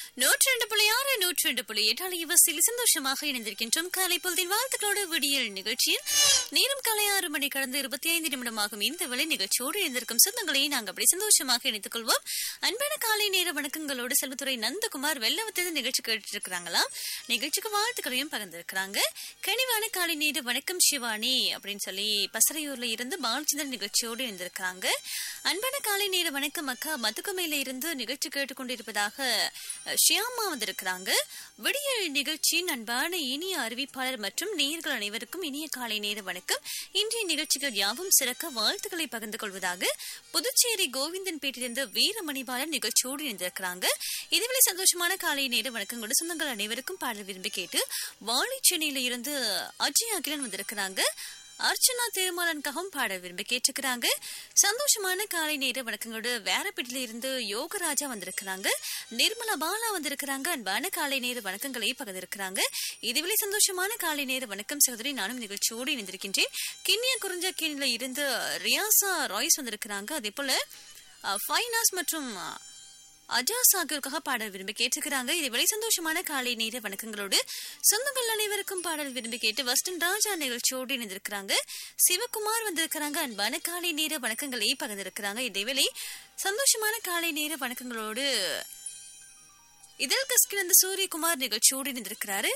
நூற்றி ரெண்டு புள்ளி ஆறு நூற்றி ரெண்டு புள்ளி எட்டு அலைவரிசையில் சந்தோஷமாக இணைந்திருக்கின்றோம் காலை பொழுதின் வாழ்த்துக்களோடு விடியல் நிகழ்ச்சியில் நேரம் காலை ஆறு மணி கடந்து இருபத்தி ஐந்து நிமிடமாகும் இந்த வேளை நிகழ்ச்சியோடு இணைந்திருக்கும் சொந்தங்களை நாங்கள் அப்படி சந்தோஷமாக இணைத்துக் கொள்வோம் அன்பான காலை நேர வணக்கங்களோடு செல்வத்துறை நந்தகுமார் வெள்ளவத்தது நிகழ்ச்சி கேட்டு இருக்கிறாங்களாம் நிகழ்ச்சிக்கு வாழ்த்துக்களையும் பகிர்ந்திருக்கிறாங்க கனிவான காலை நேர வணக்கம் சிவானி அப்படின்னு சொல்லி பசறையூர்ல இருந்து பாலச்சந்திரன் நிகழ்ச்சியோடு இணைந்திருக்கிறாங்க அன்பான காலை நேர வணக்கம் அக்கா மதுக்கமையில இருந்து நிகழ்ச்சி கேட்டுக்கொண்டிருப்பதாக அஹ், ஷியாமா வந்திருக்கிறாங்க விடியல் நிகழ்ச்சியின் அன்பான இனிய அறிவிப்பாளர் மற்றும் நேயர்கள் அனைவருக்கும் இனிய காலை நேர வணக்கம் இன்றைய நிகழ்ச்சிகள் யாவும் சிறக்க வாழ்த்துக்களை பகிர்ந்து கொள்வதாக புதுச்சேரி கோவிந்தன் பேட்டிலிருந்து வீரமணிபாலன் நிகழ்ச்சியோடு இணைந்திருக்கிறாங்க இதுவரை சந்தோஷமான காலை நேர வணக்கங்களோடு சொந்தங்கள் அனைவருக்கும் பாடல் விரும்பி கேட்டு வாழைச்சென்னையில இருந்து அஜய் அகிலன் வந்திருக்கிறாங்க அர்ச்சனா திருமாலனுக்காகவும் பாடல் விரும்பி கேட்டுக்கிறாங்க சந்தோஷமான காலை நேர வணக்கங்களோடு வேறப்பீட்டில இருந்து யோகராஜா வந்திருக்கிறாங்க நிர்மலா பாலா வந்திருக்கிறாங்க அன்பான காலை நேர வணக்கங்களை பகிர்ந்திருக்கிறாங்க இதுவரை சந்தோஷமான காலை நேர வணக்கம் சகோதரி நானும் நிகழ்ச்சியோடு இணைந்திருக்கின்றேன் கிண்ணிய குறிஞ்ச கீழில் இருந்து ரியாசா ராய்ஸ் வந்திருக்கிறாங்க அதே போல அஹ், ஃபைனாஸ் மற்றும் அஹ், அஜாஸ் ஆகியோருக்காக பாடல் விரும்பி கேட்டுக்கிறாங்க இது வெளி சந்தோஷமான காலை நேர வணக்கங்களோடு சொந்தங்கள் அனைவருக்கும் பாடல் விரும்பி கேட்டு வஸ்டன் ராஜா நிகழ்ச்சியோடு இணைந்திருக்கிறாங்க சிவகுமார் வந்திருக்கிறாங்க அன்பான காலை நேர வணக்கங்களை பகிர்ந்திருக்கிறாங்க இதேவேளை சந்தோஷமான காலை நேர வணக்கங்களோடு இதழ் கஸ்கிழந்த சூரியகுமார் நிகழ்ச்சியோடு இணைந்திருக்கிறாரு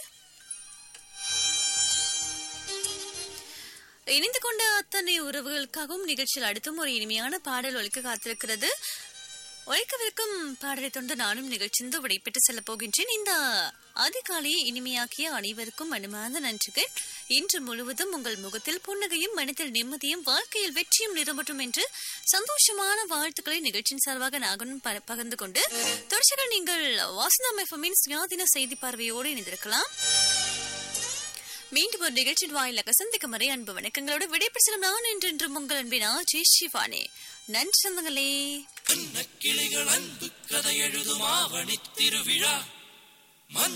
இணைந்து கொண்ட அத்தனை உறவுகளுக்காகவும் நிகழ்ச்சியில் அடுத்தும் ஒரு இனிமையான பாடல் ஒலிக்க காத்திருக்கிறது ஒழிக்கவிருக்கும் பாடலை தொண்டு நானும் நிகழ்ச்சிந்து விடைபெற்று செல்ல போகின்றேன் இந்த அதிகாலையை இனிமையாக்கிய அனைவருக்கும் மனமார்ந்த நன்றிகள் இன்று முழுவதும் உங்கள் முகத்தில் புன்னகையும் மனத்தில் நிம்மதியும் வாழ்க்கையில் வெற்றியும் நிரம்பட்டும் என்று சந்தோஷமான வாழ்த்துக்களை நிகழ்ச்சியின் சார்பாக நாகனும் ப- பகிர்ந்து கொண்டு தொடர்ச்சிகள் நீங்கள் வாசனம் எஃப்எம்மின் சுயாதீன செய்தி பார்வையோடு இணைந்திருக்கலாம் மீண்டும் ஒரு நிகழ்ச்சியின் வாயிலாக சந்திக்கும் வரை அன்பு வணக்கங்களோடு விடைபெற்று செல்லும் நான் என்றென்றும் உங்கள் அன்பின் ஆஜி சிவானே நன்றி சொந்தங்களே கிளிகள் அன்பு கதை எழுதும் ஆவணி திருவிழா